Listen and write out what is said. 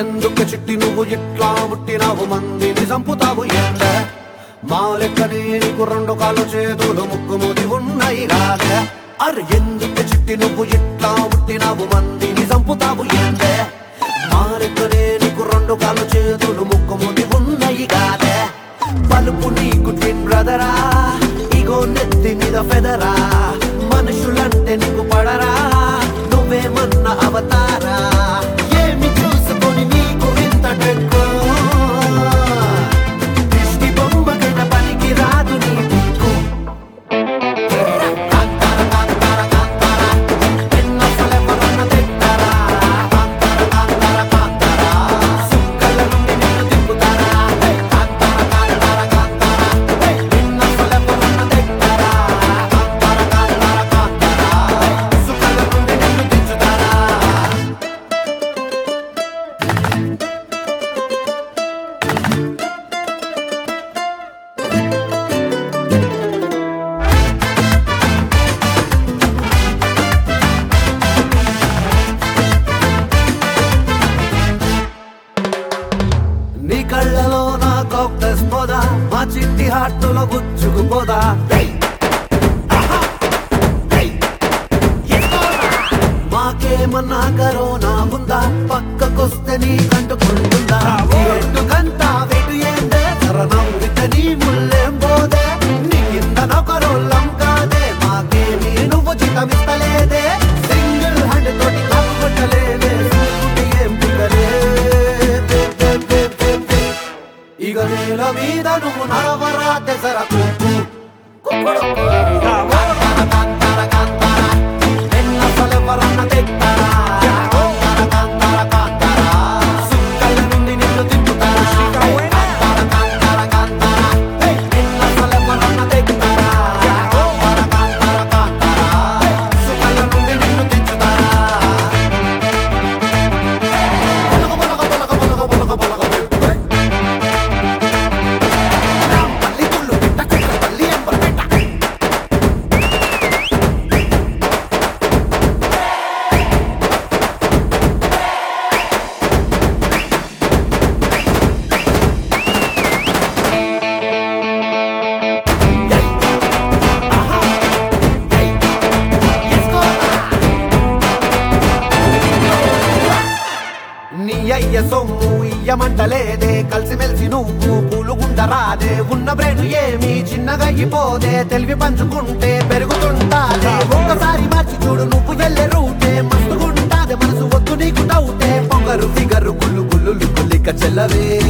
ఎందుకు చిట్టి నువ్వు ఇట్లా పుట్టినావు మందిని చంపుతావు ఎండ మా లెక్కనే నీకు రెండు కాళ్ళు చేతులు ముక్కు ముది ఉన్నాయి కాదే అరే ఎందుకు చిట్టి నువ్వు ఇట్లా పుట్టినావు మందిని చంపుతావు ఎండ మా లెక్కనే నీకు రెండు కాళ్ళు చేతులు ముక్కు ముది ఉన్నాయి కాదే పలుపు నీకు ట్విన్ బ్రదరా ఇగో నెత్తి మీద ఫెదరా మనుషులంటే నీకు పడరా నువ్వేమన్న అవతారా ఏమి చూసుకొని నీకు ఇంత టెక్కు దిష్టి బొమ్మకైన పనికి రాదు నీ దిక్కు కాంతార, కాంతార, కాంతార, ఎన్నసలెవరన్న తిట్టారా? కాంతార, కాంతార, కాంతార, సుక్కల నుండి నిన్ను తిప్పుతారా? కాంతార, కాంతార, కాంతార, ఎన్నసలెవరన్న తిట్టారా? కాంతార, కాంతార, కాంతార, సుక్కల నుండి నిన్ను దించుతారా? నీ కళ్ళలో నా కాక్టస్ పోదా మా చిట్టి హార్టులో గుచ్చుకుపోదా మాకేమన్నా కరోనా ఉందా పక్కకొస్తే నీ కంటుకుంటుందా ఎట్టుకంతా వెటు ఏందే సరణంగిత నీ ముళ్ళేం పోదే నీ కింద నొకరోళ్ళం కాదే మాకేమీ నువ్వు చిత్తమిస్తలేదే సింగిల్ హ్యాండ్ తోటి కాపు కొట్టలేదే సూటి ఏం పుట్టలే ఇక నేల మీద నువ్వు నడవరా దెసర కుక్కు కుక్కుడు కాంతార కాంతార కాంతార ఎన్నసలెవరన్న తెక్తారా కాంతార కాంతార కాంతార సుక్కల నుండి నిన్ను తిప్పుతారా కాంతార కాంతార కాంతార ఎన్నసలెవరన్న తెక్తారా కాంతార కాంతార కాంతార సుక్కల నుండి నిన్ను తెచ్చుతారా పొలక పొలక పొలక పొలక పొలక పొలక పల్లి తుళ్ళు పెట్ట కుక్క పల్లి ఎంబర్ పెట్ట నీ అయ్య సొమ్ము ఇయ్యమంటలేదే కలిసిమెలిసి నువ్వు పూలుగుండరాదే ఉన్న బ్రెడ్ ఏమి చిన్నగా అయిపోదే తెలివి పంచుకుంటే పెరుగుతుంటాదే ఒక్కసారి మార్చి చూడు నువ్వు వెళ్ళే రూటే మస్తుగుంటాదే మనసు వద్దు నీకు డౌటే పొగరు ఫిగరు గుల్లు గుల్లు లుక్కులిక చెల్లవే